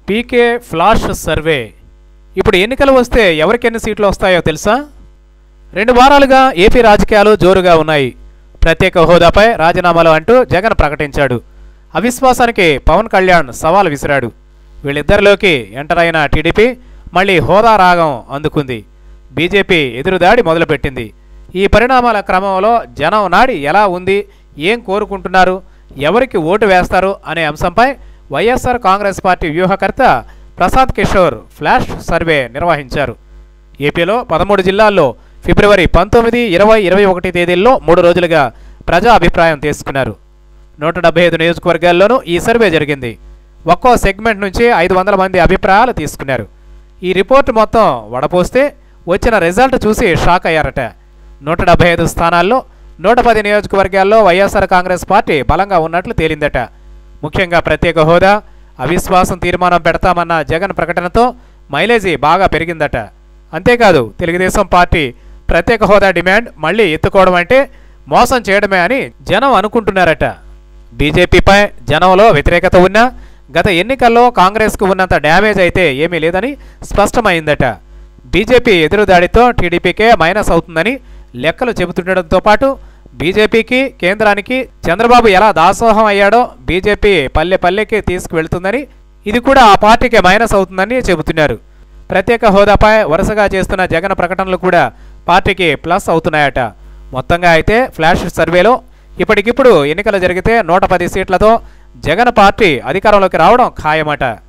పీకే flash survey ఇప్పుడు ఎన్నికలు వస్తే ఎవరికి ఎన్ని సీట్లు వస్తాయో తెలుసా రెండు వారాలుగా ఏపీ రాజకీయాలు జోరుగా ఉన్నాయి ప్రత్యేక హోదాపై రాజీనామాలు అంటూ జగన్ ప్రకటించాడు అవిశ్వాసానికి పవన్ కళ్యాణ్ సవాల్ విసిరాడు వీళ్ళిద్దరిలోకి ఎంటర్ అయిన టీడీపీ మళ్ళీ హోదా రాగం అందుకుంది బీజేపీ ఎదురుదాడి మొదలుపెట్టింది ఈ పరిణామాల క్రమంలో జనం నాడి ఎలా ఉంది ఏం కోరుకుంటున్నారు ఎవరికి ఓటు వేస్తారు అనే అంశంపై వైఎస్ఆర్ కాంగ్రెస్ పార్టీ వ్యూహకర్త ప్రసాద్ కిషోర్ ఫ్లాష్ సర్వే నిర్వహించారు ఏపీలో పదమూడు జిల్లాల్లో ఫిబ్రవరి పంతొమ్మిది ఇరవై ఇరవై ఒకటి తేదీల్లో మూడు రోజులుగా ప్రజా అభిప్రాయం తీసుకున్నారు నూట డెబ్బై ఐదు నియోజకవర్గాల్లోనూ ఈ సర్వే జరిగింది ఒక్కో సెగ్మెంట్ నుంచి ఐదు వందల మంది అభిప్రాయాలు తీసుకున్నారు ఈ రిపోర్ట్ మొత్తం వడపోస్తే వచ్చిన రిజల్ట్ చూసి షాక్ అయ్యారట నూట డెబ్బై ఐదు స్థానాల్లో నూట పది నియోజకవర్గాల్లో వైఎస్ఆర్ కాంగ్రెస్ పార్టీ బలంగా ఉన్నట్లు తేలిందట ముఖ్యంగా ప్రత్యేక హోదా అవిశ్వాసం తీర్మానం పెడతామన్న జగన్ ప్రకటనతో మైలేజీ బాగా పెరిగిందట అంతేకాదు తెలుగుదేశం పార్టీ ప్రత్యేక హోదా డిమాండ్ మళ్ళీ ఎత్తుకోవడం అంటే మోసం చేయడమే అని జనం అనుకుంటున్నారట బీజేపీపై జనంలో వ్యతిరేకత ఉన్నా గత ఎన్నికల్లో కాంగ్రెస్కు ఉన్నంత డ్యామేజ్ అయితే ఏమీ లేదని స్పష్టమైందట బీజేపీ ఎదురుదాడితో టీడీపీకే మైనస్ అవుతుందని లెక్కలు చెబుతుండడంతో పాటు బీజేపీకి కేంద్రానికి చంద్రబాబు ఎలా దాసోహం అయ్యాడో బీజేపీ పల్లె పల్లెకి తీసుకువెళ్తుందని ఇది కూడా ఆ పార్టీకి మైనస్ అవుతుందని చెబుతున్నారు ప్రత్యేక హోదాపై వరుసగా చేస్తున్న జగన్ ప్రకటనలు కూడా పార్టీకి ప్లస్ అవుతున్నాయట మొత్తంగా అయితే ఫ్లాష్ సర్వేలో ఇప్పటికిప్పుడు ఎన్నికలు జరిగితే నూట పది సీట్లతో జగన్ పార్టీ అధికారంలోకి రావడం ఖాయమట